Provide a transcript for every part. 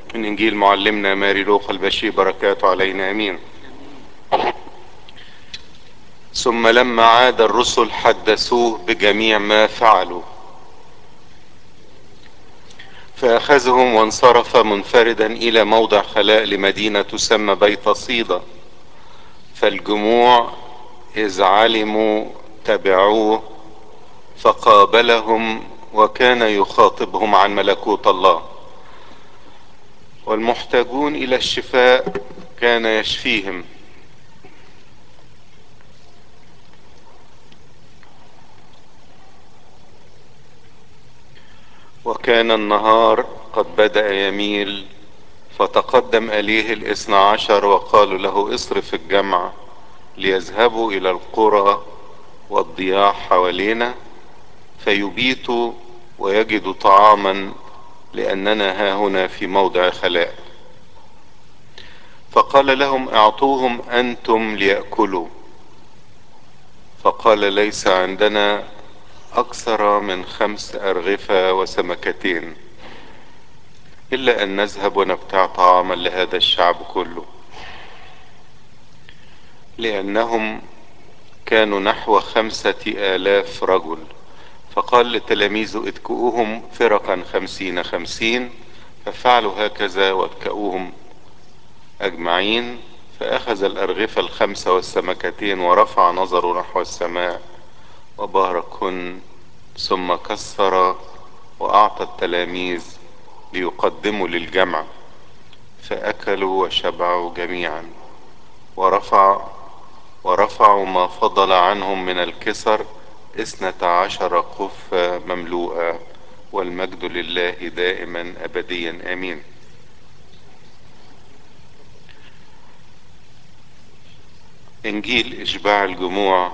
من إنجيل معلمنا ماري لوقا البشير بركاته علينا أمين ثم لما عاد الرسل حدثوه بجميع ما فعلوا فأخذهم وانصرف منفردا إلى موضع خلاء لمدينة تسمى بيت صيدا فالجموع إذ علموا تبعوه فقابلهم وكان يخاطبهم عن ملكوت الله والمحتاجون إلى الشفاء كان يشفيهم وكان النهار قد بدأ يميل فتقدم إليه الاثنى عشر وقالوا له اصرف الجمع ليذهبوا إلى القرى والضياع حوالينا فيبيتوا ويجدوا طعاما لأننا ها هنا في موضع خلاء فقال لهم اعطوهم أنتم ليأكلوا فقال ليس عندنا أكثر من خمس أرغفة وسمكتين إلا أن نذهب ونبتاع طعاما لهذا الشعب كله لأنهم كانوا نحو خمسة آلاف رجل فقال لتلاميذه اتكؤوهم فرقا خمسين خمسين ففعلوا هكذا واتكؤوهم أجمعين فأخذ الأرغفة الخمسة والسمكتين ورفع نظره نحو السماء وباركهن ثم كسر وأعطى التلاميذ ليقدموا للجمع فأكلوا وشبعوا جميعا ورفع ورفعوا ما فضل عنهم من الكسر اثنة عشر قفة مملوءة والمجد لله دائما أبديا آمين إنجيل إشباع الجموع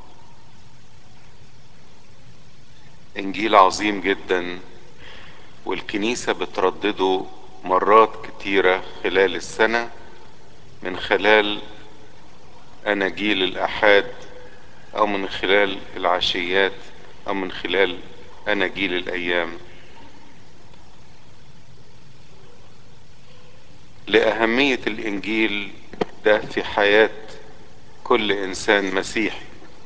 إنجيل عظيم جدا والكنيسة بتردده مرات كتيرة خلال السنة من خلال أناجيل الأحاد أو من خلال العشيات أو من خلال أناجيل الأيام لأهمية الإنجيل ده في حياة كل إنسان مسيحي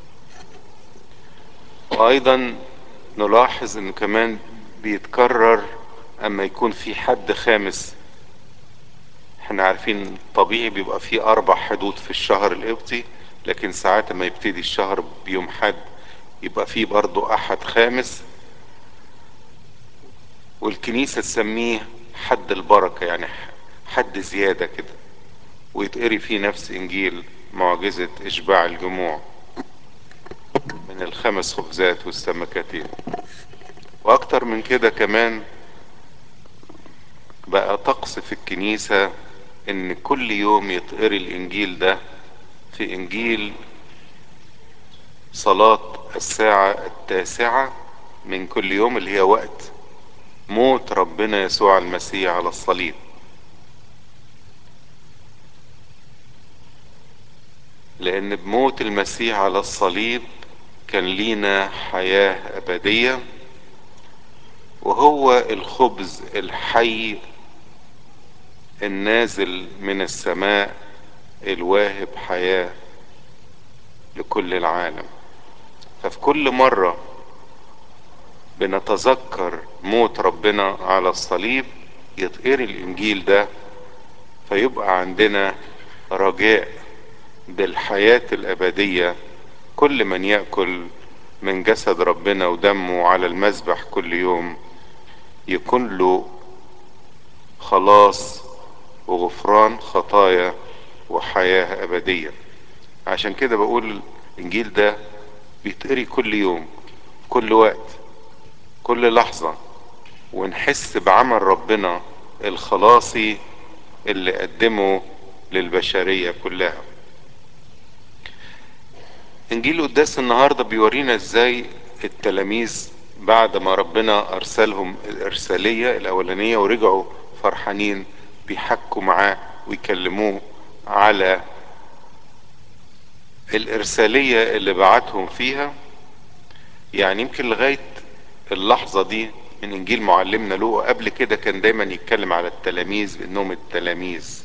وأيضا نلاحظ إنه كمان بيتكرر أما يكون في حد خامس احنا عارفين طبيعي بيبقى في أربع حدود في الشهر القبطي لكن ساعات ما يبتدي الشهر بيوم حد يبقى فيه برضو أحد خامس والكنيسة تسميه حد البركة يعني حد زيادة كده ويتقري فيه نفس إنجيل معجزة إشباع الجموع من الخمس خبزات والسمكتين وأكتر من كده كمان بقى طقس في الكنيسة إن كل يوم يتقري الإنجيل ده في إنجيل صلاة الساعة التاسعة من كل يوم اللي هي وقت موت ربنا يسوع المسيح على الصليب لأن بموت المسيح على الصليب كان لينا حياة أبدية وهو الخبز الحي النازل من السماء الواهب حياة لكل العالم ففي كل مرة بنتذكر موت ربنا على الصليب يتقري الإنجيل ده فيبقى عندنا رجاء بالحياة الأبدية كل من يأكل من جسد ربنا ودمه على المذبح كل يوم يكون له خلاص وغفران خطايا وحياة أبدية عشان كده بقول الإنجيل ده بيتقري كل يوم كل وقت كل لحظة ونحس بعمل ربنا الخلاصي اللي قدمه للبشرية كلها انجيل قداس النهاردة بيورينا ازاي التلاميذ بعد ما ربنا ارسلهم الارسالية الاولانية ورجعوا فرحانين بيحكوا معاه ويكلموه على الارسالية اللي بعتهم فيها يعني يمكن لغاية اللحظة دي من انجيل معلمنا لوقا قبل كده كان دايما يتكلم على التلاميذ بانهم التلاميذ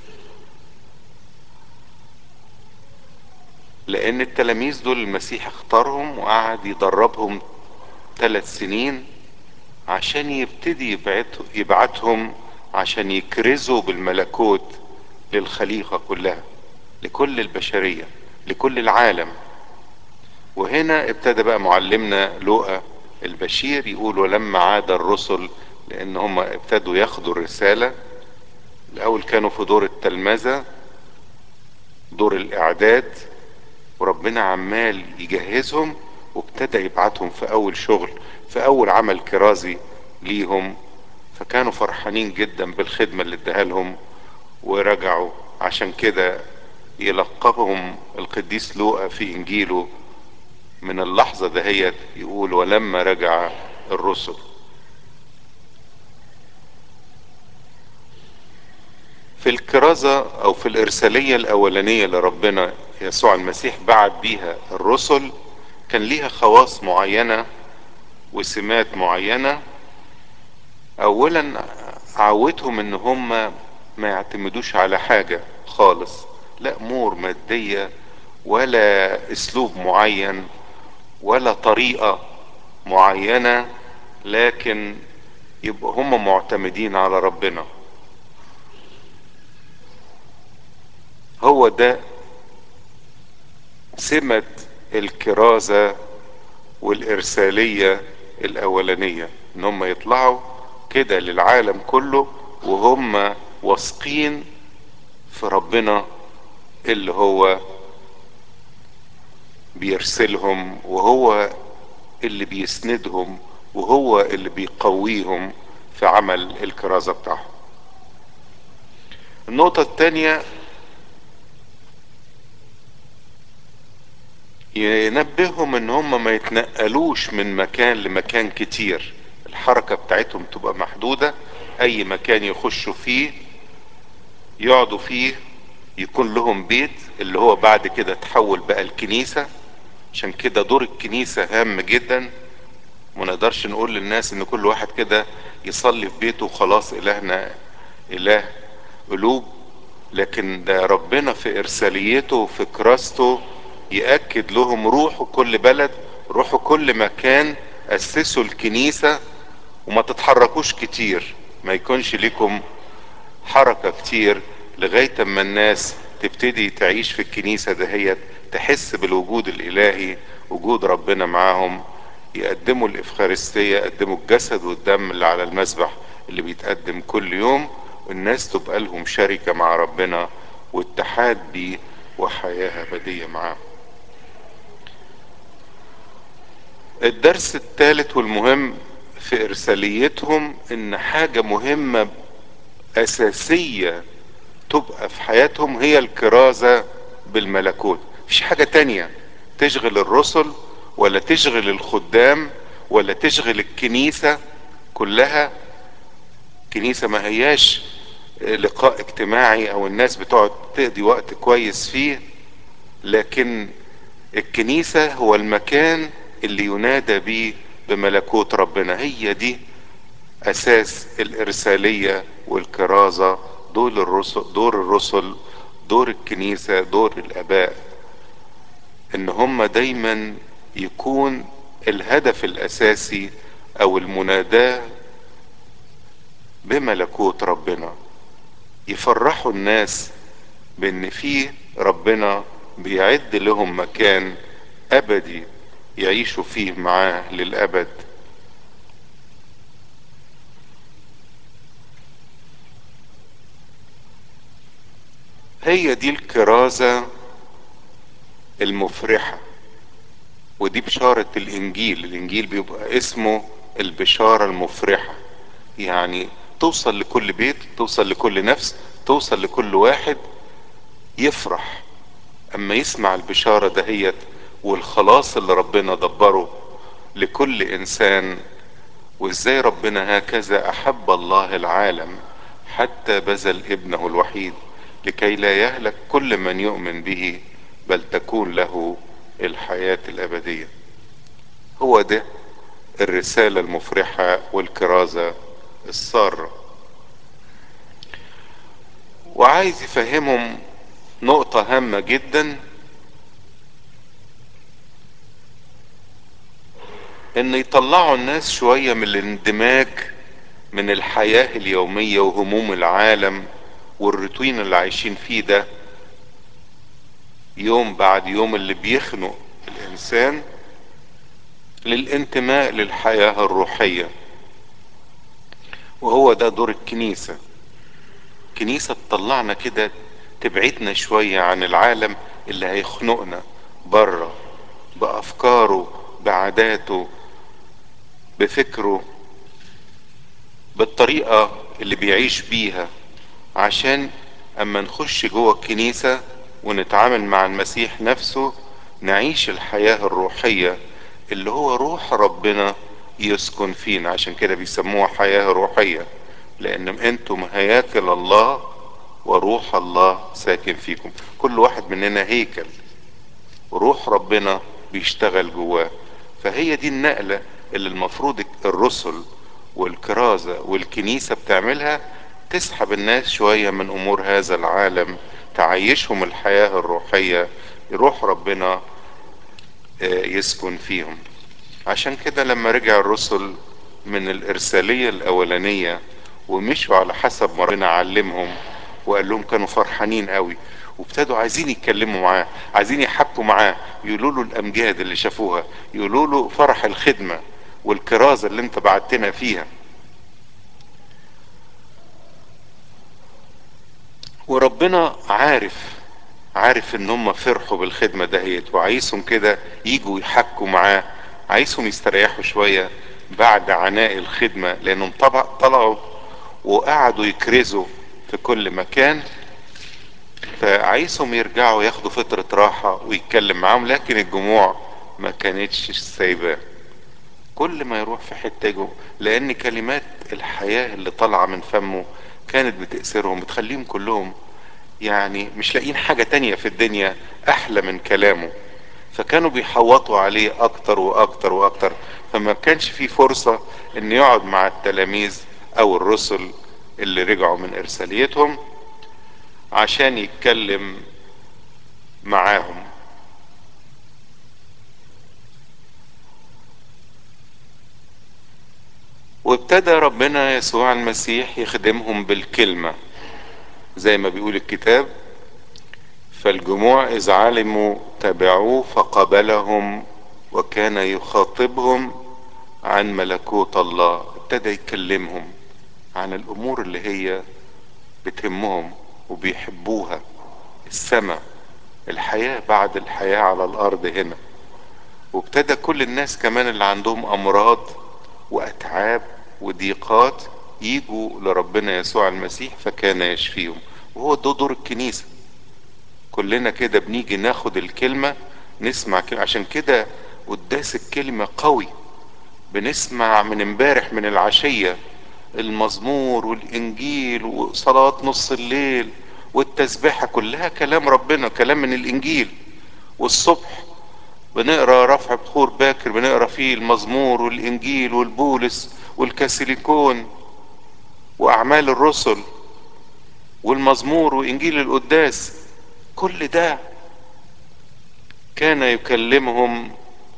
لان التلاميذ دول المسيح اختارهم وقعد يدربهم ثلاث سنين عشان يبتدي يبعت يبعتهم عشان يكرزوا بالملكوت للخليقة كلها لكل البشرية لكل العالم وهنا ابتدى بقى معلمنا لوقا البشير يقول ولما عاد الرسل لان هم ابتدوا ياخدوا الرسالة الاول كانوا في دور التلمذة دور الاعداد وربنا عمال يجهزهم وابتدى يبعتهم في اول شغل في اول عمل كرازي ليهم فكانوا فرحانين جدا بالخدمة اللي اداها لهم ورجعوا عشان كده يلقبهم القديس لوقا في انجيله من اللحظة دهيت يقول ولما رجع الرسل في الكرازة او في الارسالية الاولانية اللي ربنا يسوع المسيح بعت بيها الرسل كان ليها خواص معينة وسمات معينة اولا عودهم ان هم ما يعتمدوش على حاجة خالص لا امور مادية ولا اسلوب معين ولا طريقة معينة لكن يبقى هم معتمدين على ربنا هو ده سمة الكرازة والإرسالية الأولانية إن هم يطلعوا كده للعالم كله وهم واثقين في ربنا اللي هو بيرسلهم وهو اللي بيسندهم وهو اللي بيقويهم في عمل الكرازة بتاعهم النقطة الثانية ينبههم ان هم ما يتنقلوش من مكان لمكان كتير الحركة بتاعتهم تبقى محدودة اي مكان يخشوا فيه يقعدوا فيه يكون لهم بيت اللي هو بعد كده تحول بقى الكنيسة عشان كده دور الكنيسة هام جدا ما نقدرش نقول للناس ان كل واحد كده يصلي في بيته وخلاص الهنا اله قلوب لكن ده ربنا في ارساليته وفي كراسته يأكد لهم روحوا كل بلد روحوا كل مكان أسسوا الكنيسة وما تتحركوش كتير ما يكونش لكم حركة كتير لغاية اما الناس تبتدي تعيش في الكنيسة دهيت تحس بالوجود الإلهي وجود ربنا معاهم يقدموا الإفخارستية يقدموا الجسد والدم اللي على المسبح اللي بيتقدم كل يوم والناس تبقى لهم شركة مع ربنا واتحاد بيه وحياة أبدية معاه الدرس الثالث والمهم في إرساليتهم إن حاجة مهمة أساسية تبقى في حياتهم هي الكرازة بالملكوت مفيش حاجة تانية تشغل الرسل ولا تشغل الخدام ولا تشغل الكنيسة كلها كنيسة ما هياش لقاء اجتماعي او الناس بتقعد تقضي وقت كويس فيه لكن الكنيسة هو المكان اللي ينادى بيه بملكوت ربنا هي دي اساس الارسالية والكرازة دور الرسل دور الرسل دور الكنيسة دور الاباء ان هم دايما يكون الهدف الاساسي او المناداة بملكوت ربنا يفرحوا الناس بان في ربنا بيعد لهم مكان ابدي يعيشوا فيه معاه للابد هي دي الكرازة المفرحة ودي بشارة الانجيل الانجيل بيبقى اسمه البشارة المفرحة يعني توصل لكل بيت توصل لكل نفس توصل لكل واحد يفرح اما يسمع البشارة دهيت والخلاص اللي ربنا دبره لكل انسان وازاي ربنا هكذا احب الله العالم حتى بذل ابنه الوحيد لكي لا يهلك كل من يؤمن به بل تكون له الحياة الابدية هو ده الرسالة المفرحة والكرازة السارة وعايز يفهمهم نقطة هامة جدا ان يطلعوا الناس شوية من الاندماج من الحياة اليومية وهموم العالم والروتين اللي عايشين فيه ده يوم بعد يوم اللي بيخنق الانسان للانتماء للحياة الروحية وهو ده دور الكنيسة كنيسة تطلعنا كده تبعدنا شوية عن العالم اللي هيخنقنا بره بأفكاره بعاداته بفكره بالطريقة اللي بيعيش بيها عشان اما نخش جوه الكنيسة ونتعامل مع المسيح نفسه نعيش الحياة الروحية اللي هو روح ربنا يسكن فينا عشان كده بيسموها حياة روحية لان انتم هياكل الله وروح الله ساكن فيكم كل واحد مننا هيكل وروح ربنا بيشتغل جواه فهي دي النقلة اللي المفروض الرسل والكرازة والكنيسة بتعملها تسحب الناس شوية من امور هذا العالم تعيشهم الحياة الروحية روح ربنا يسكن فيهم عشان كده لما رجع الرسل من الارسالية الاولانية ومشوا على حسب ما ربنا علمهم وقال لهم كانوا فرحانين قوي وابتدوا عايزين يتكلموا معاه عايزين يحكوا معاه يقولوا له الامجاد اللي شافوها يقولوا له فرح الخدمة والكرازة اللي انت بعتنا فيها وربنا عارف عارف ان هم فرحوا بالخدمة دهيت وعايزهم كده يجوا يحكوا معاه عايزهم يستريحوا شوية بعد عناء الخدمة لانهم طبعا طلعوا وقعدوا يكرزوا في كل مكان فعايزهم يرجعوا ياخدوا فترة راحة ويتكلم معاهم لكن الجموع ما كانتش سايباه كل ما يروح في حتة يجوا لان كلمات الحياة اللي طالعة من فمه كانت بتأثرهم بتخليهم كلهم يعني مش لاقيين حاجة تانية في الدنيا احلى من كلامه فكانوا بيحوطوا عليه اكتر واكتر واكتر فما كانش في فرصة ان يقعد مع التلاميذ او الرسل اللي رجعوا من ارساليتهم عشان يتكلم معاهم وابتدى ربنا يسوع المسيح يخدمهم بالكلمة زي ما بيقول الكتاب فالجموع إذ علموا تبعوه فقبلهم وكان يخاطبهم عن ملكوت الله ابتدى يكلمهم عن الأمور اللي هي بتهمهم وبيحبوها السماء الحياة بعد الحياة على الأرض هنا وابتدى كل الناس كمان اللي عندهم أمراض وأتعاب وضيقات يجوا لربنا يسوع المسيح فكان يشفيهم وهو ده دور الكنيسة كلنا كده بنيجي ناخد الكلمة نسمع كلمة عشان كده قداس الكلمة قوي بنسمع من امبارح من العشية المزمور والانجيل وصلاة نص الليل والتسبيحة كلها كلام ربنا كلام من الانجيل والصبح بنقرا رفع بخور باكر بنقرا فيه المزمور والانجيل والبولس والكاسيليكون واعمال الرسل والمزمور وانجيل القداس كل ده كان يكلمهم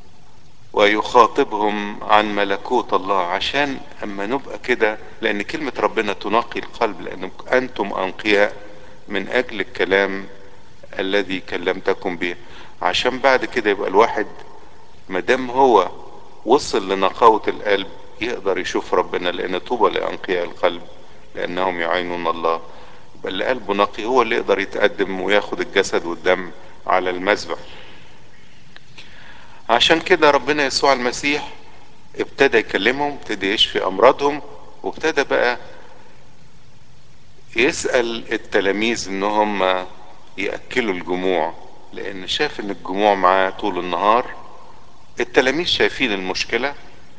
ويخاطبهم عن ملكوت الله عشان اما نبقى كده لان كلمة ربنا تنقي القلب لان انتم انقياء من اجل الكلام الذي كلمتكم به عشان بعد كده يبقى الواحد مادام هو وصل لنقاوة القلب يقدر يشوف ربنا لان طوبى لانقياء القلب لانهم يعينون الله يبقى اللي قلبه نقي هو اللي يقدر يتقدم وياخد الجسد والدم على المذبح عشان كده ربنا يسوع المسيح ابتدى يكلمهم ابتدى يشفي امراضهم وابتدى بقى يسأل التلاميذ ان هم يأكلوا الجموع لان شاف ان الجموع معاه طول النهار التلاميذ شايفين المشكلة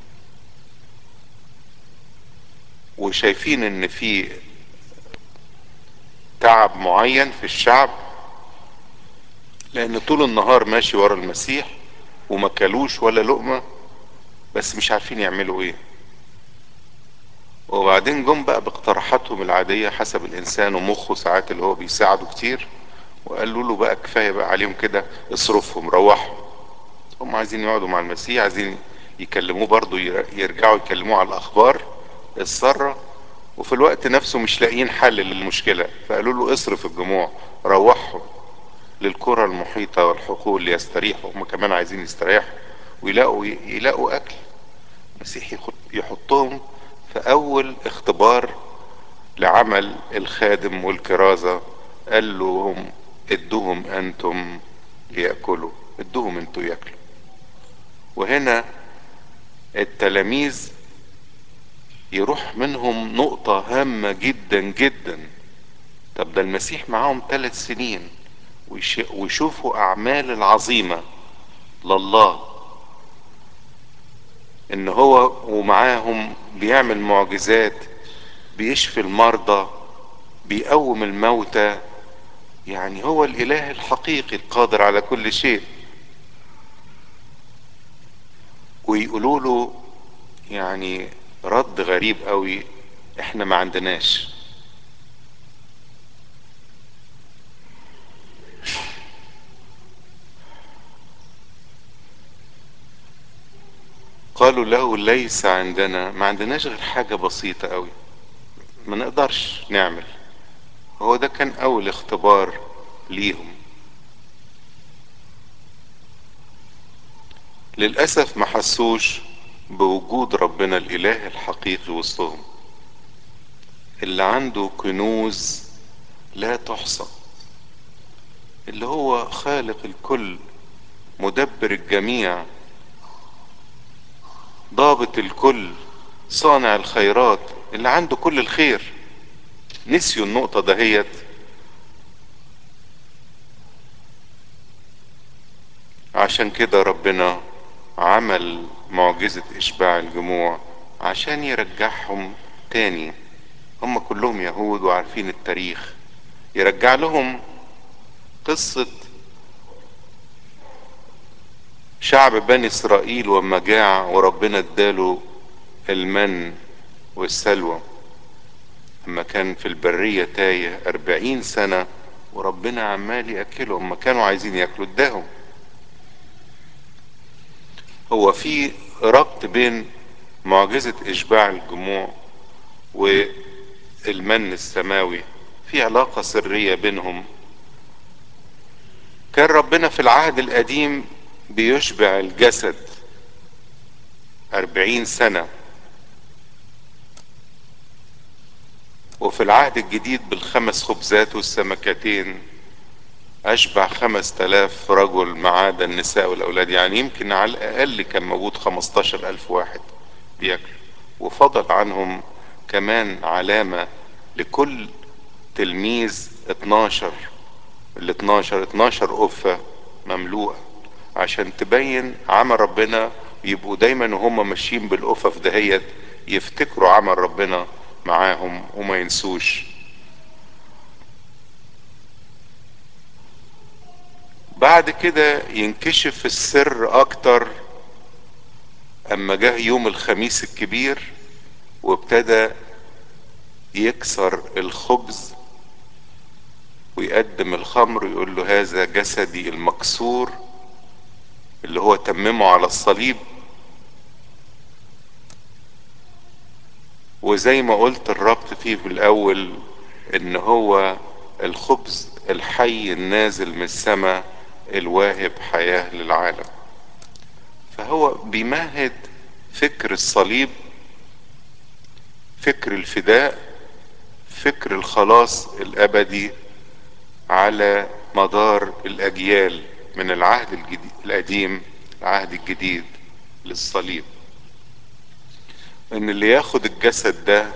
وشايفين ان في تعب معين في الشعب لان طول النهار ماشي ورا المسيح وما كلوش ولا لقمة بس مش عارفين يعملوا ايه وبعدين جم بقى باقتراحاتهم العادية حسب الإنسان ومخه ساعات اللي هو بيساعده كتير وقالوا له بقى كفاية بقى عليهم كده اصرفهم روحوا هم عايزين يقعدوا مع المسيح عايزين يكلموه برضو ير- يرجعوا يكلموه على الأخبار السارة وفي الوقت نفسه مش لاقيين حل للمشكلة فقالوا له اصرف الجموع روحهم للقرى المحيطة والحقول ليستريحوا هم كمان عايزين يستريحوا ويلاقوا يلاقوا أكل المسيح يخط- يحطهم في أول اختبار لعمل الخادم والكرازة قال لهم ادوهم أنتم ليأكلوا ادوهم انتوا ياكلوا وهنا التلاميذ يروح منهم نقطة هامة جدا جدا طب ده المسيح معاهم ثلاث سنين ويش- ويشوفوا أعمال العظيمة لله إن هو ومعاهم بيعمل معجزات بيشفي المرضى بيقوم الموتى يعني هو الإله الحقيقي القادر على كل شيء ويقولوا له يعني رد غريب قوي احنا ما عندناش قالوا له ليس عندنا ما عندناش غير حاجة بسيطة قوي ما نقدرش نعمل هو ده كان اول اختبار ليهم للأسف ما حسوش بوجود ربنا الإله الحقيقي وسطهم اللي عنده كنوز لا تحصى اللي هو خالق الكل مدبر الجميع ضابط الكل صانع الخيرات اللي عنده كل الخير نسيوا النقطة دهيت عشان كده ربنا عمل معجزة إشباع الجموع عشان يرجعهم تاني هم كلهم يهود وعارفين التاريخ يرجع لهم قصة شعب بني إسرائيل وما جاع وربنا اداله المن والسلوى لما كان في البرية تايه أربعين سنة وربنا عمال يأكلهم ما كانوا عايزين يأكلوا اداهم هو في ربط بين معجزة إشباع الجموع والمن السماوي في علاقة سرية بينهم كان ربنا في العهد القديم بيشبع الجسد أربعين سنة وفي العهد الجديد بالخمس خبزات والسمكتين أشبع خمس تلاف رجل ما عدا النساء والأولاد يعني يمكن على الأقل كان موجود خمستاشر ألف واحد بياكل وفضل عنهم كمان علامة لكل تلميذ اتناشر ال 12 12 قفة مملوءة عشان تبين عمل ربنا يبقوا دايما وهم ماشيين بالقفف دهيت يفتكروا عمل ربنا معاهم وما ينسوش بعد كده ينكشف السر اكتر اما جه يوم الخميس الكبير وابتدى يكسر الخبز ويقدم الخمر يقول له هذا جسدي المكسور اللي هو تممه على الصليب وزي ما قلت الربط فيه في الاول ان هو الخبز الحي النازل من السماء الواهب حياة للعالم فهو بيمهد فكر الصليب فكر الفداء فكر الخلاص الابدي على مدار الاجيال من العهد الجديد القديم العهد الجديد للصليب ان اللي ياخد الجسد ده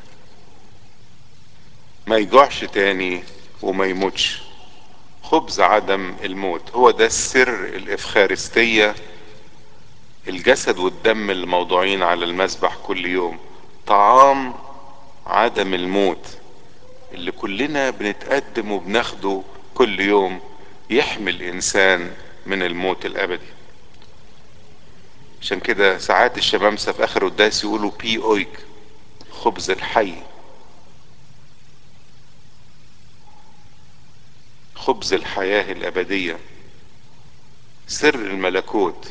ما يجوعش تاني وما يموتش خبز عدم الموت هو ده السر الافخارستية الجسد والدم الموضوعين على المذبح كل يوم طعام عدم الموت اللي كلنا بنتقدم وبناخده كل يوم يحمي الانسان من الموت الابدي عشان كده ساعات الشمامسة في آخر القداس يقولوا بي أويك خبز الحي خبز الحياة الأبدية سر الملكوت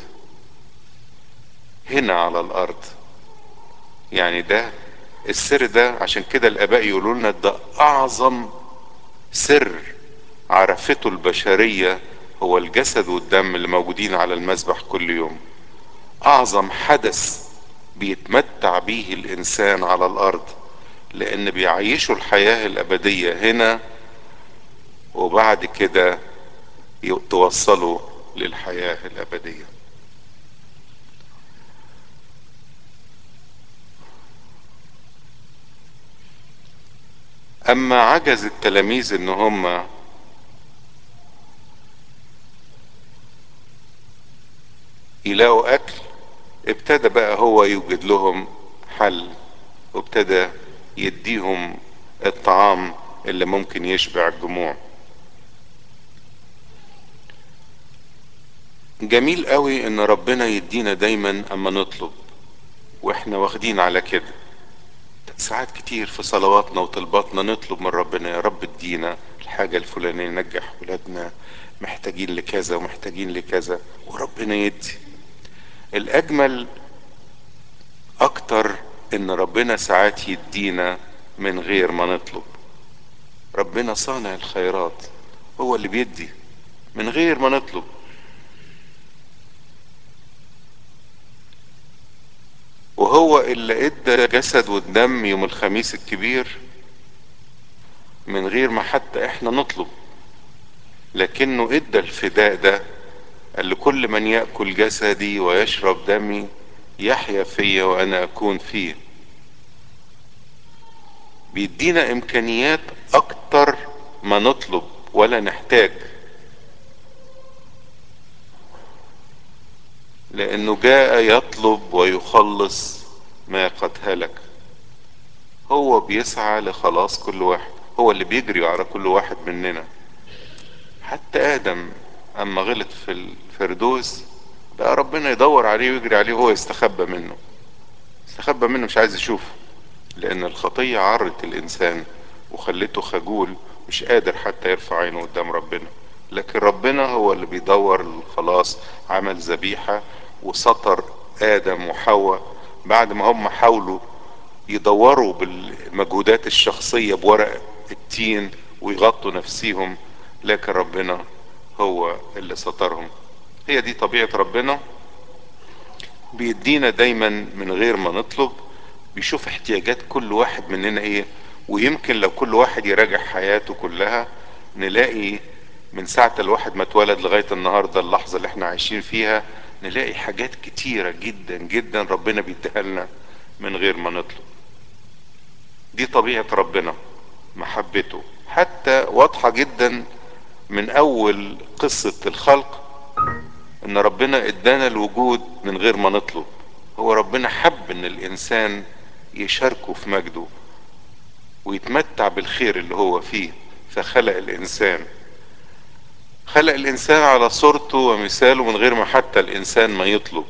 هنا على الأرض يعني ده السر ده عشان كده الآباء يقولوا لنا ده أعظم سر عرفته البشرية هو الجسد والدم اللي موجودين على المذبح كل يوم أعظم حدث بيتمتع به الإنسان على الأرض لأن بيعيشوا الحياة الأبدية هنا وبعد كده توصلوا للحياة الأبدية أما عجز التلاميذ إن هم يلاقوا أكل ابتدى بقى هو يوجد لهم حل وابتدى يديهم الطعام اللي ممكن يشبع الجموع جميل قوي ان ربنا يدينا دايما اما نطلب واحنا واخدين على كده ساعات كتير في صلواتنا وطلباتنا نطلب من ربنا يا رب ادينا الحاجة الفلانية نجح ولادنا محتاجين لكذا ومحتاجين لكذا وربنا يدي الاجمل اكتر ان ربنا ساعات يدينا من غير ما نطلب ربنا صانع الخيرات هو اللي بيدي من غير ما نطلب وهو اللي ادى جسد والدم يوم الخميس الكبير من غير ما حتى احنا نطلب لكنه ادى الفداء ده قال لكل من ياكل جسدي ويشرب دمي يحيا فيا وانا اكون فيه بيدينا امكانيات اكتر ما نطلب ولا نحتاج لانه جاء يطلب ويخلص ما قد هلك هو بيسعى لخلاص كل واحد هو اللي بيجري على كل واحد مننا حتى ادم اما غلط في الفردوس بقى ربنا يدور عليه ويجري عليه وهو يستخبى منه استخبى منه مش عايز يشوفه لان الخطية عرت الانسان وخلته خجول مش قادر حتى يرفع عينه قدام ربنا لكن ربنا هو اللي بيدور الخلاص عمل ذبيحة وسطر ادم وحواء بعد ما هم حاولوا يدوروا بالمجهودات الشخصية بورق التين ويغطوا نفسيهم لكن ربنا هو اللي سترهم هي دي طبيعة ربنا بيدينا دايما من غير ما نطلب بيشوف احتياجات كل واحد مننا ايه ويمكن لو كل واحد يراجع حياته كلها نلاقي من ساعة الواحد ما اتولد لغاية النهاردة اللحظة اللي احنا عايشين فيها نلاقي حاجات كتيرة جدا جدا ربنا بيديها لنا من غير ما نطلب دي طبيعة ربنا محبته حتى واضحة جدا من اول قصة الخلق ان ربنا ادانا الوجود من غير ما نطلب هو ربنا حب ان الانسان يشاركه في مجده ويتمتع بالخير اللي هو فيه فخلق الانسان خلق الانسان على صورته ومثاله من غير ما حتى الانسان ما يطلب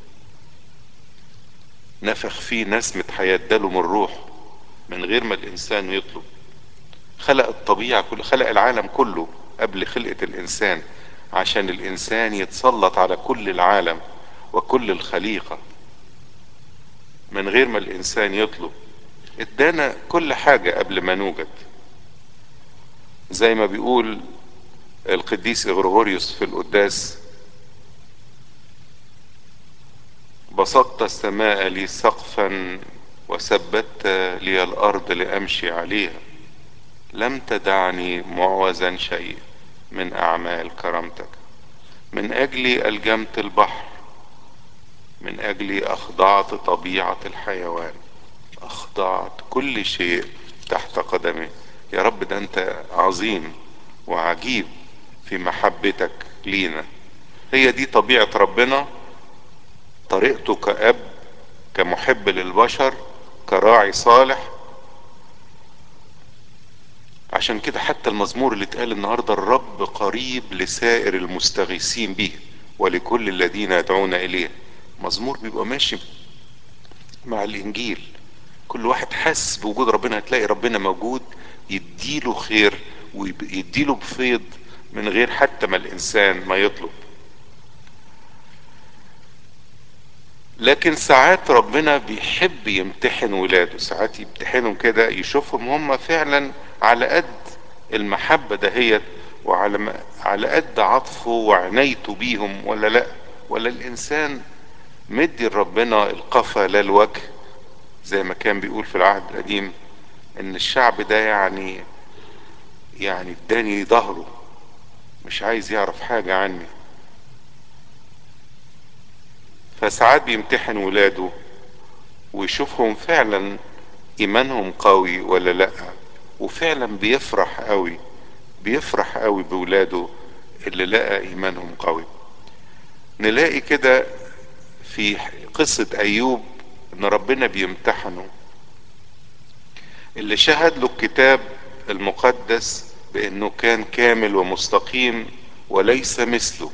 نفخ فيه نسمة حياة اداله من الروح من غير ما الانسان يطلب خلق الطبيعة كله خلق العالم كله قبل خلقة الانسان عشان الانسان يتسلط على كل العالم وكل الخليقة من غير ما الانسان يطلب ادانا كل حاجة قبل ما نوجد زي ما بيقول القديس غرغوريوس في القداس بسطت السماء لي سقفا وثبت لي الارض لامشي عليها لم تدعني معوزا شيء من اعمال كرامتك من اجلي الجمت البحر من اجلي اخضعت طبيعة الحيوان اخضعت كل شيء تحت قدمي يا رب ده انت عظيم وعجيب في محبتك لينا هي دي طبيعة ربنا طريقته كأب كمحب للبشر كراعي صالح عشان كده حتى المزمور اللي اتقال النهارده الرب قريب لسائر المستغيثين به ولكل الذين يدعون اليه مزمور بيبقى ماشي مع الانجيل كل واحد حاسس بوجود ربنا هتلاقي ربنا موجود يديله خير ويديله بفيض من غير حتى ما الانسان ما يطلب لكن ساعات ربنا بيحب يمتحن ولاده ساعات يمتحنهم كده يشوفهم هم فعلا على قد المحبة دهيت وعلى ما على قد عطفه وعنايته بيهم ولا لا ولا الانسان مدي لربنا القفا لا الوجه زي ما كان بيقول في العهد القديم ان الشعب ده يعني يعني اداني ظهره مش عايز يعرف حاجة عني فساعات بيمتحن ولاده ويشوفهم فعلا ايمانهم قوي ولا لا وفعلا بيفرح قوي بيفرح قوي بولاده اللي لقى ايمانهم قوي نلاقي كده في قصة ايوب ان ربنا بيمتحنه اللي شهد له الكتاب المقدس بانه كان كامل ومستقيم وليس مثله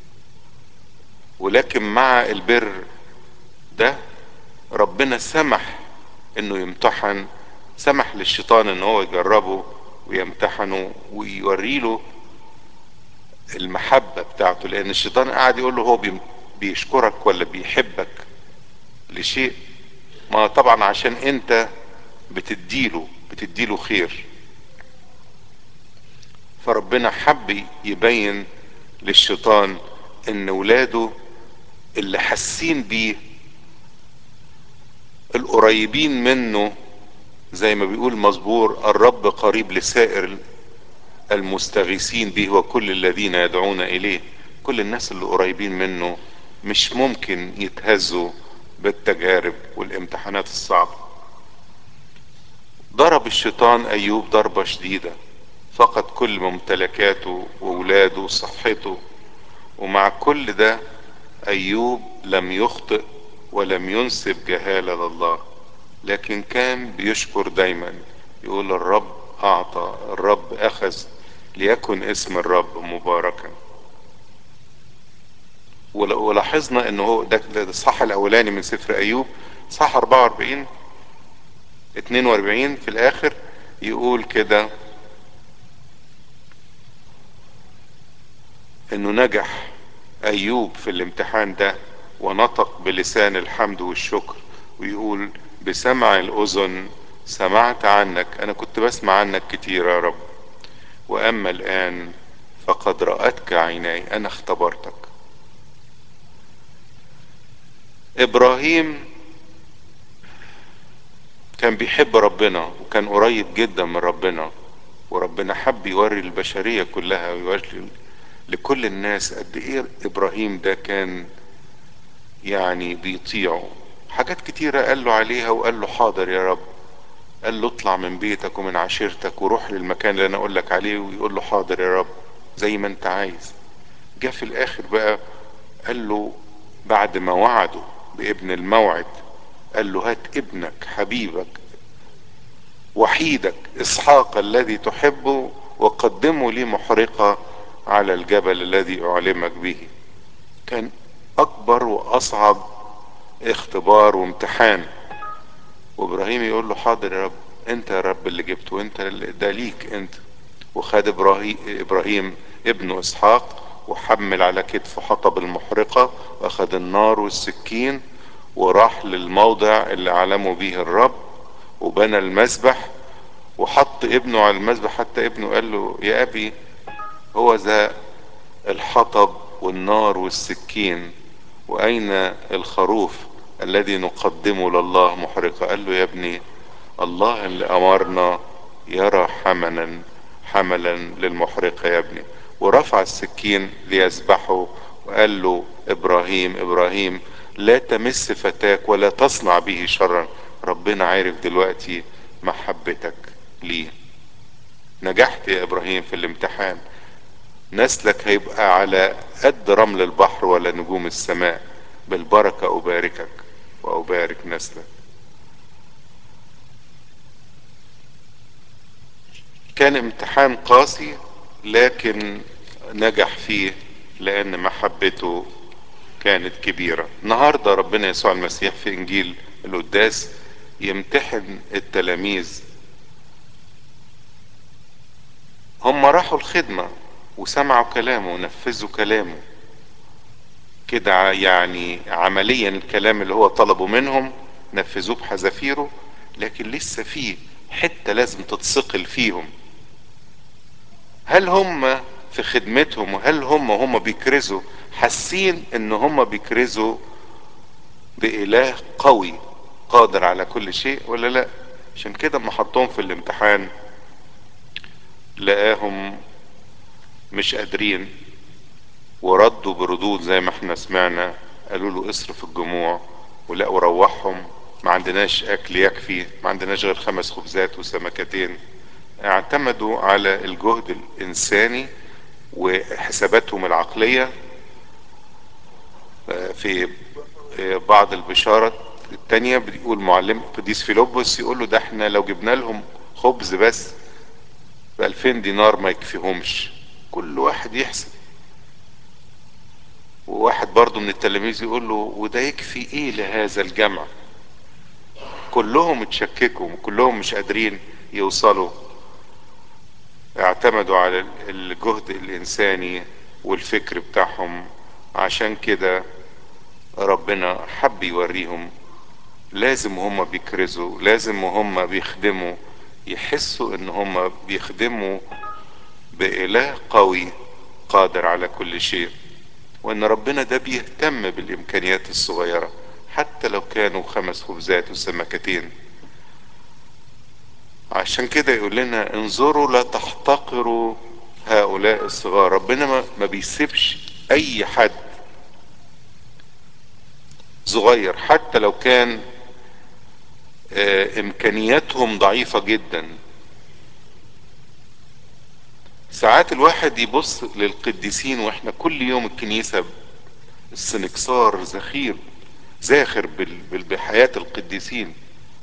ولكن مع البر ده ربنا سمح انه يمتحن سمح للشيطان ان هو يجربه ويمتحنه ويوريله المحبة بتاعته لان الشيطان قاعد يقول له هو بيشكرك ولا بيحبك لشيء ما طبعا عشان انت بتديله بتديله خير فربنا حب يبين للشيطان ان ولاده اللي حاسين بيه القريبين منه زي ما بيقول مزبور الرب قريب لسائر المستغيثين به وكل الذين يدعون اليه كل الناس اللي قريبين منه مش ممكن يتهزوا بالتجارب والامتحانات الصعبة ضرب الشيطان ايوب ضربة شديدة فقد كل ممتلكاته وولاده وصحته ومع كل ده ايوب لم يخطئ ولم ينسب جهالة لله لكن كان بيشكر دايما يقول الرب اعطى الرب اخذ ليكن اسم الرب مباركا ولاحظنا ان هو ده الصح الاولاني من سفر ايوب صح 44 42 في الاخر يقول كده انه نجح ايوب في الامتحان ده ونطق بلسان الحمد والشكر ويقول بسمع الاذن سمعت عنك انا كنت بسمع عنك كتير يا رب واما الان فقد رأتك عيناي انا اختبرتك ابراهيم كان بيحب ربنا وكان قريب جدا من ربنا وربنا حب يوري البشرية كلها ويوري لكل الناس قد ايه ابراهيم ده كان يعني بيطيعه حاجات كتيرة قال له عليها وقال له حاضر يا رب قال له اطلع من بيتك ومن عشيرتك وروح للمكان اللي انا اقول لك عليه ويقول له حاضر يا رب زي ما انت عايز جه في الاخر بقى قال له بعد ما وعده بابن الموعد قال له هات ابنك حبيبك وحيدك اسحاق الذي تحبه وقدمه لي محرقة على الجبل الذي اعلمك به كان اكبر واصعب اختبار وامتحان وابراهيم يقول له حاضر يا رب انت يا رب اللي جبته انت اللي ده ليك انت وخد ابراهيم ابراهيم ابنه اسحاق وحمل على كتفه حطب المحرقة واخد النار والسكين وراح للموضع اللي علمه به الرب وبنى المسبح وحط ابنه على المسبح حتى ابنه قال له يا ابي هو ذا الحطب والنار والسكين واين الخروف الذي نقدمه لله محرقة قال له يا ابني الله اللي امرنا يرى حملا حملا للمحرقة يا ابني ورفع السكين ليذبحه وقال له ابراهيم ابراهيم لا تمس فتاك ولا تصنع به شرا ربنا عارف دلوقتي محبتك ليه نجحت يا ابراهيم في الامتحان نسلك هيبقى على قد رمل البحر ولا نجوم السماء بالبركة أباركك وأبارك نسلك كان امتحان قاسي لكن نجح فيه لأن محبته كانت كبيرة النهاردة ربنا يسوع المسيح في انجيل القداس يمتحن التلاميذ هم راحوا الخدمة وسمعوا كلامه ونفذوا كلامه كده يعني عمليا الكلام اللي هو طلبه منهم نفذوه بحذافيره لكن لسه فيه حتة لازم تتثقل فيهم هل هم في خدمتهم وهل هم هم بيكرزوا حاسين ان هم بيكرزوا بإله قوي قادر على كل شيء ولا لا عشان كده اما حطهم في الامتحان لقاهم مش قادرين وردوا بردود زي ما احنا سمعنا قالوا له اصرف الجموع ولقوا روحهم ما عندناش اكل يكفي ما عندناش غير خمس خبزات وسمكتين اعتمدوا على الجهد الانساني وحساباتهم العقلية في بعض البشارات التانية بيقول معلم قديس فيلبس يقول له ده احنا لو جبنا لهم خبز بس بألفين دينار ما يكفيهمش كل واحد يحسب وواحد برضه من التلاميذ يقول له وده يكفي ايه لهذا الجمع كلهم اتشككوا وكلهم مش قادرين يوصلوا اعتمدوا على الجهد الانساني والفكر بتاعهم عشان كده ربنا حب يوريهم لازم هم بيكرزوا لازم هم بيخدموا يحسوا ان هم بيخدموا بإله قوي قادر على كل شيء وان ربنا ده بيهتم بالامكانيات الصغيرة حتى لو كانوا خمس خبزات وسمكتين عشان كده يقول لنا انظروا لا تحتقروا هؤلاء الصغار ربنا ما بيسيبش اي حد صغير حتى لو كان امكانياتهم ضعيفة جدا ساعات الواحد يبص للقديسين واحنا كل يوم الكنيسة السنكسار زخير زاخر بحياة القديسين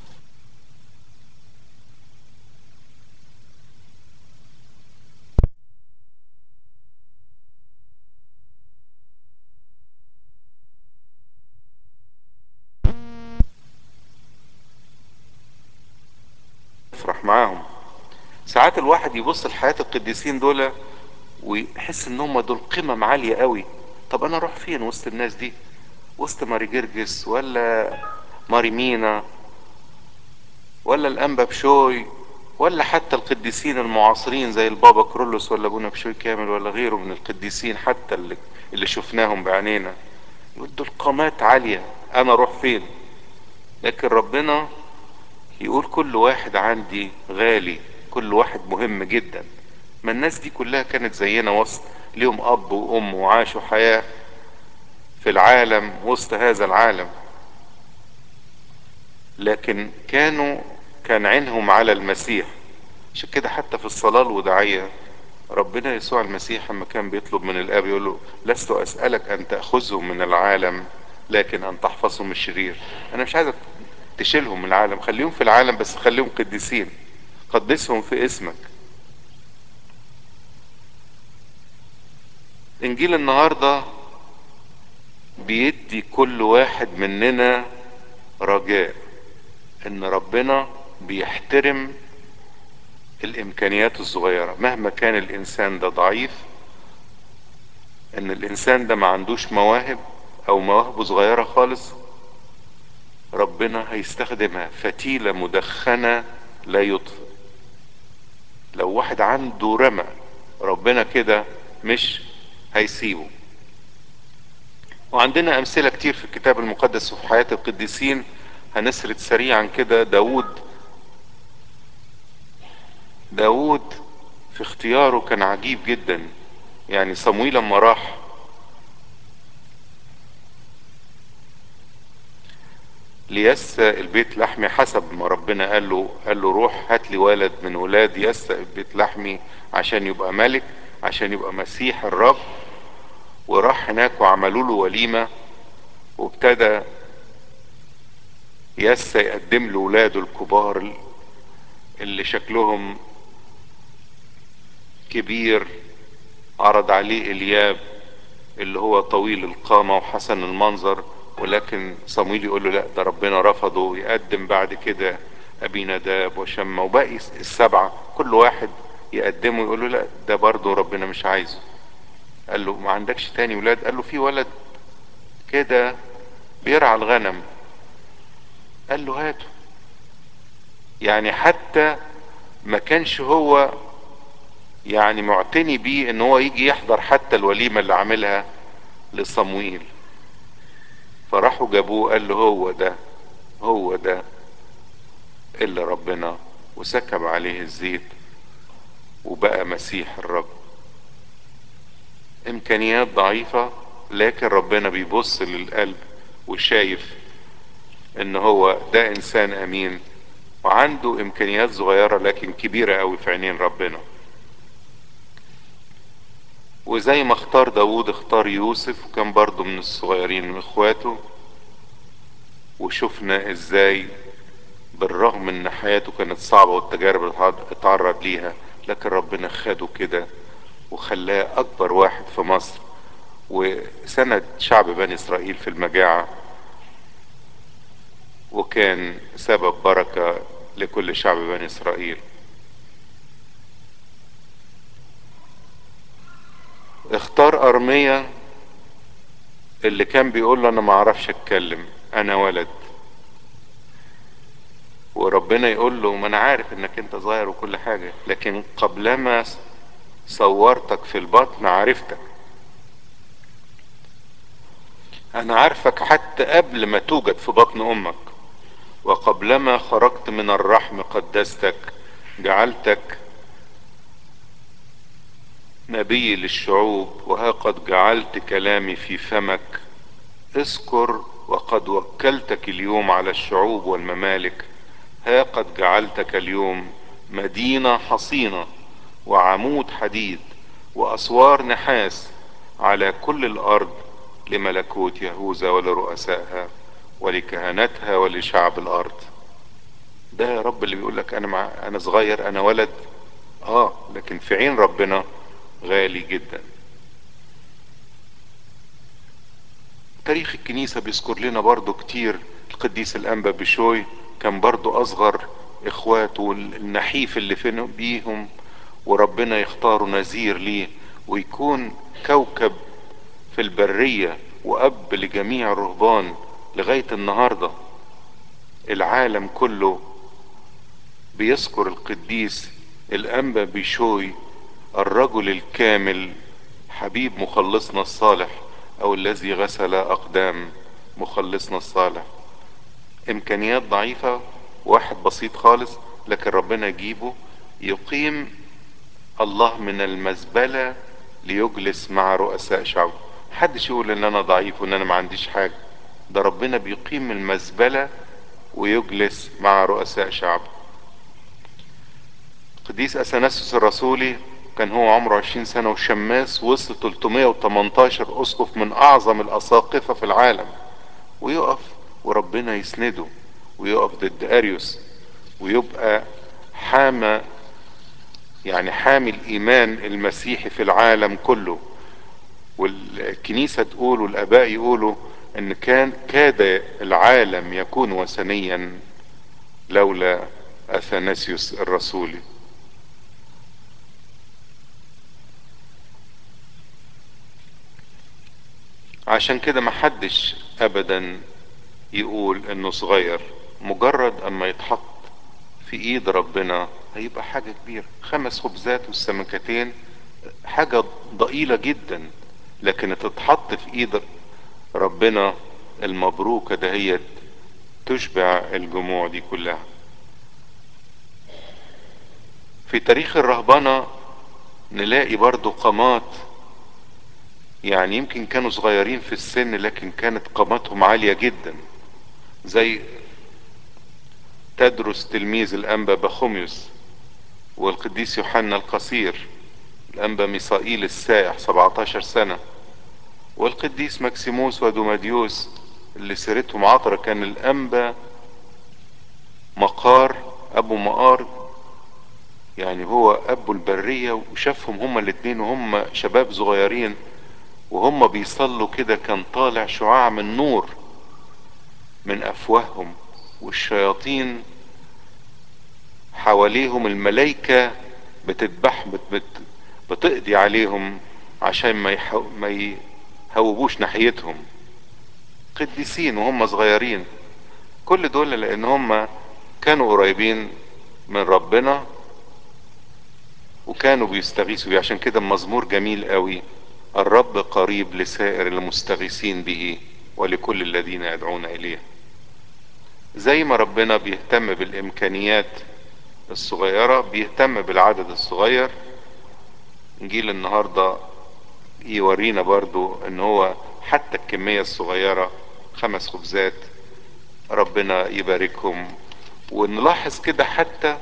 افرح معاهم ساعات الواحد يبص لحياة القديسين دول ويحس ان هم دول قمم عالية قوي طب انا اروح فين وسط الناس دي وسط ماري جرجس ولا ماري مينا ولا الانبا بشوي ولا حتى القديسين المعاصرين زي البابا كرولوس ولا ابونا بشوي كامل ولا غيره من القديسين حتى اللي, اللي شفناهم بعينينا يقول دول قامات عالية انا اروح فين لكن ربنا يقول كل واحد عندي غالي كل واحد مهم جدا ما الناس دي كلها كانت زينا وسط ليهم اب وام وعاشوا حياة في العالم وسط هذا العالم لكن كانوا كان عينهم على المسيح عشان كده حتى في الصلاة الوداعية ربنا يسوع المسيح لما كان بيطلب من الاب يقول له لست اسألك ان تأخذهم من العالم لكن ان تحفظهم من الشرير انا مش عايزك تشيلهم من العالم خليهم في العالم بس خليهم قديسين قدسهم في اسمك انجيل النهارده بيدي كل واحد مننا رجاء ان ربنا بيحترم الامكانيات الصغيرة مهما كان الانسان ده ضعيف ان الانسان ده ما عندوش مواهب او مواهبه صغيرة خالص ربنا هيستخدمها فتيلة مدخنة لا يطفئ لو واحد عنده رمى ربنا كده مش هيسيبه وعندنا امثلة كتير في الكتاب المقدس وفي حياة القديسين هنسرد سريعا كده داود داود في اختياره كان عجيب جدا يعني صمويل لما راح ليسى البيت لحمي حسب ما ربنا قال له قال له روح هات لي ولد من ولاد يسى البيت لحمي عشان يبقى ملك عشان يبقى مسيح الرب وراح هناك وعملوا له وليمة وابتدى يسى يقدم له ولاده الكبار اللي شكلهم كبير عرض عليه الياب اللي هو طويل القامة وحسن المنظر ولكن صمويل يقول له لا ده ربنا رفضه يقدم بعد كده ابي نداب وشمة وباقي السبعة كل واحد يقدمه يقول له لا ده برضه ربنا مش عايزه قال له ما عندكش تاني ولاد قال له في ولد كده بيرعى الغنم قال له هاته يعني حتى ما كانش هو يعني معتني بيه ان هو يجي يحضر حتى الوليمة اللي عاملها لصمويل فراحوا جابوه قال له هو ده هو ده اللي ربنا وسكب عليه الزيت وبقى مسيح الرب امكانيات ضعيفة لكن ربنا بيبص للقلب وشايف ان هو ده انسان امين وعنده امكانيات صغيرة لكن كبيرة قوي في عينين ربنا وزي ما اختار داود اختار يوسف وكان برضه من الصغيرين من اخواته وشفنا ازاي بالرغم ان حياته كانت صعبة والتجارب اللي اتعرض ليها لكن ربنا خده كده وخلاه اكبر واحد في مصر وسند شعب بني اسرائيل في المجاعة وكان سبب بركة لكل شعب بني اسرائيل اختار ارمية اللي كان بيقول له انا ما اعرفش اتكلم انا ولد وربنا يقول له ما انا عارف انك انت صغير وكل حاجة لكن قبلما صورتك في البطن عرفتك انا عارفك حتى قبل ما توجد في بطن امك وقبلما خرجت من الرحم قدستك جعلتك نبي للشعوب وها قد جعلت كلامي في فمك اذكر وقد وكلتك اليوم على الشعوب والممالك ها قد جعلتك اليوم مدينة حصينة وعمود حديد واسوار نحاس على كل الارض لملكوت يهوذا ولرؤسائها ولكهنتها ولشعب الارض ده يا رب اللي بيقول لك انا مع انا صغير انا ولد اه لكن في عين ربنا غالي جدا تاريخ الكنيسة بيذكر لنا برضو كتير القديس الانبا بشوي كان برضو اصغر اخواته والنحيف اللي فين بيهم وربنا يختاره نذير ليه ويكون كوكب في البرية واب لجميع الرهبان لغاية النهاردة العالم كله بيذكر القديس الانبا بيشوي الرجل الكامل حبيب مخلصنا الصالح او الذي غسل اقدام مخلصنا الصالح امكانيات ضعيفة واحد بسيط خالص لكن ربنا يجيبه يقيم الله من المزبلة ليجلس مع رؤساء شعبه محدش يقول ان انا ضعيف وان انا ما عنديش حاجة ده ربنا بيقيم المزبلة ويجلس مع رؤساء شعبه قديس اثناسيوس الرسولي كان هو عمره 20 سنة وشماس وصل 318 اسقف من اعظم الاساقفة في العالم ويقف وربنا يسنده ويقف ضد اريوس ويبقى حامى يعني حامي الايمان المسيحي في العالم كله والكنيسة تقول والاباء يقولوا ان كان كاد العالم يكون وثنيا لولا اثناسيوس الرسولي عشان كده محدش ابدا يقول انه صغير مجرد اما يتحط في ايد ربنا هيبقى حاجة كبيرة خمس خبزات والسمكتين حاجة ضئيلة جدا لكن تتحط في ايد ربنا المبروكة دهيت تشبع الجموع دي كلها في تاريخ الرهبنة نلاقي برضو قامات يعني يمكن كانوا صغيرين في السن لكن كانت قاماتهم عالية جدا زي تدرس تلميذ الانبا بخوميوس والقديس يوحنا القصير الانبا ميسائيل السائح 17 سنة والقديس مكسيموس ودوماديوس اللي سيرتهم عطرة كان الانبا مقار ابو مقار يعني هو ابو البرية وشافهم هما الاتنين وهم شباب صغيرين وهم بيصلوا كده كان طالع شعاع من نور من افواههم والشياطين حواليهم الملائكة بتذبح بت بت بتقضي عليهم عشان ما يحو ما يهوبوش ناحيتهم قديسين وهم صغيرين كل دول لان هم كانوا قريبين من ربنا وكانوا بيستغيثوا بيه عشان كده مزمور جميل قوي الرب قريب لسائر المستغيثين به ولكل الذين يدعون اليه زي ما ربنا بيهتم بالامكانيات الصغيرة بيهتم بالعدد الصغير انجيل النهاردة يورينا برضو ان هو حتى الكمية الصغيرة خمس خبزات ربنا يباركهم ونلاحظ كده حتى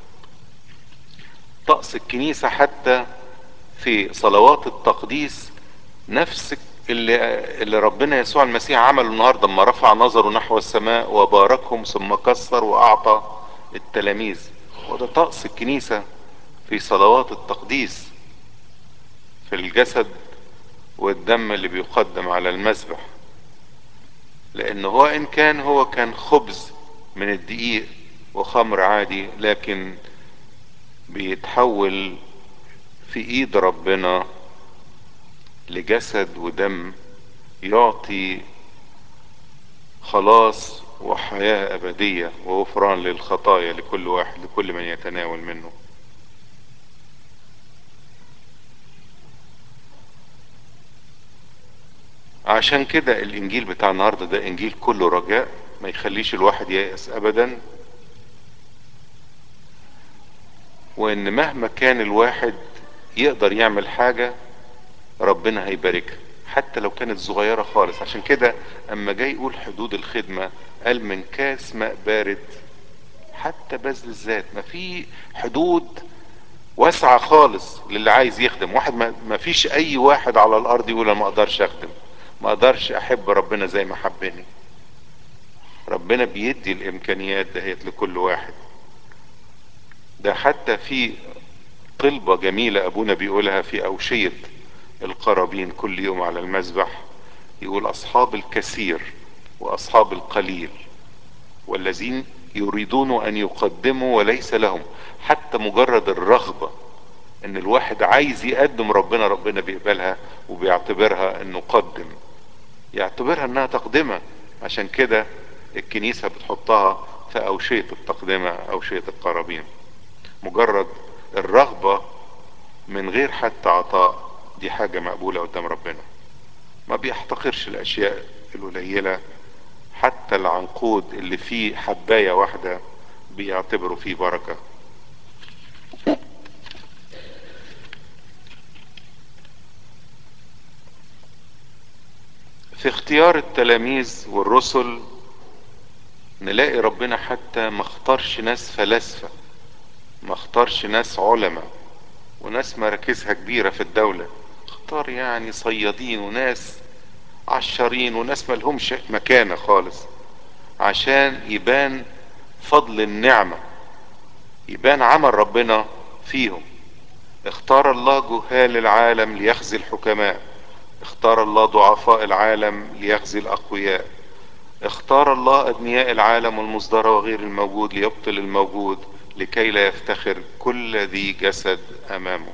طقس الكنيسة حتى في صلوات التقديس نفس اللي, اللي ربنا يسوع المسيح عمله النهارده لما رفع نظره نحو السماء وباركهم ثم كسر واعطى التلاميذ وده طقس الكنيسة في صلوات التقديس في الجسد والدم اللي بيقدم على المذبح لان هو ان كان هو كان خبز من الدقيق وخمر عادي لكن بيتحول في ايد ربنا لجسد ودم يعطي خلاص وحياة أبدية وغفران للخطايا لكل واحد لكل من يتناول منه عشان كده الإنجيل بتاع النهاردة ده إنجيل كله رجاء ما يخليش الواحد ييأس أبدا وإن مهما كان الواحد يقدر يعمل حاجة ربنا هيباركها حتى لو كانت صغيرة خالص عشان كده اما جاي يقول حدود الخدمة قال من كاس ماء بارد حتى بذل الذات ما في حدود واسعة خالص للي عايز يخدم واحد ما, ما فيش اي واحد على الارض يقول انا ما اقدرش اخدم ما اقدرش احب ربنا زي ما حبني ربنا بيدي الامكانيات دهيت لكل واحد ده حتى في طلبة جميلة ابونا بيقولها في اوشية القرابين كل يوم على المذبح يقول اصحاب الكثير واصحاب القليل والذين يريدون ان يقدموا وليس لهم حتى مجرد الرغبة ان الواحد عايز يقدم ربنا ربنا بيقبلها وبيعتبرها انه قدم يعتبرها انها تقدمة عشان كده الكنيسة بتحطها في اوشية التقدمة اوشية القرابين مجرد الرغبة من غير حتى عطاء دي حاجة مقبولة قدام ربنا ما بيحتقرش الاشياء القليلة حتى العنقود اللي فيه حباية واحدة بيعتبروا فيه بركة في اختيار التلاميذ والرسل نلاقي ربنا حتى ما اختارش ناس فلاسفة ما اختارش ناس علماء وناس مراكزها كبيرة في الدولة اختار يعني صيادين وناس عشارين وناس ملهمش مكانة خالص عشان يبان فضل النعمة يبان عمل ربنا فيهم اختار الله جهال العالم ليخزي الحكماء اختار الله ضعفاء العالم ليخزي الاقوياء اختار الله ابنياء العالم والمصدر وغير الموجود ليبطل الموجود لكي لا يفتخر كل ذي جسد امامه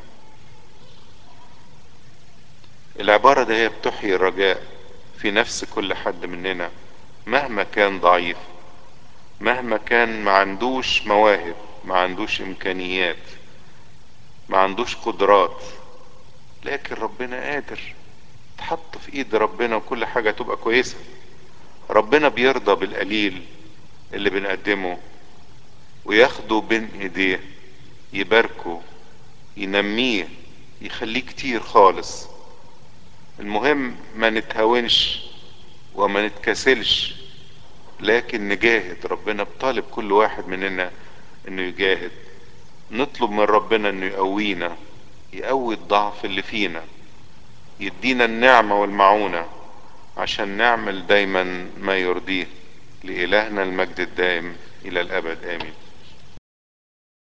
العبارة دي هي بتحيي الرجاء في نفس كل حد مننا مهما كان ضعيف مهما كان ما عندوش مواهب ما عندوش امكانيات ما عندوش قدرات لكن ربنا قادر تحط في ايد ربنا وكل حاجة تبقى كويسة ربنا بيرضى بالقليل اللي بنقدمه وياخده بين ايديه يباركه ينميه يخليه كتير خالص المهم ما نتهاونش وما نتكسلش لكن نجاهد ربنا بطالب كل واحد مننا انه يجاهد نطلب من ربنا انه يقوينا يقوي الضعف اللي فينا يدينا النعمة والمعونة عشان نعمل دايما ما يرضيه لإلهنا المجد الدائم إلى الأبد آمين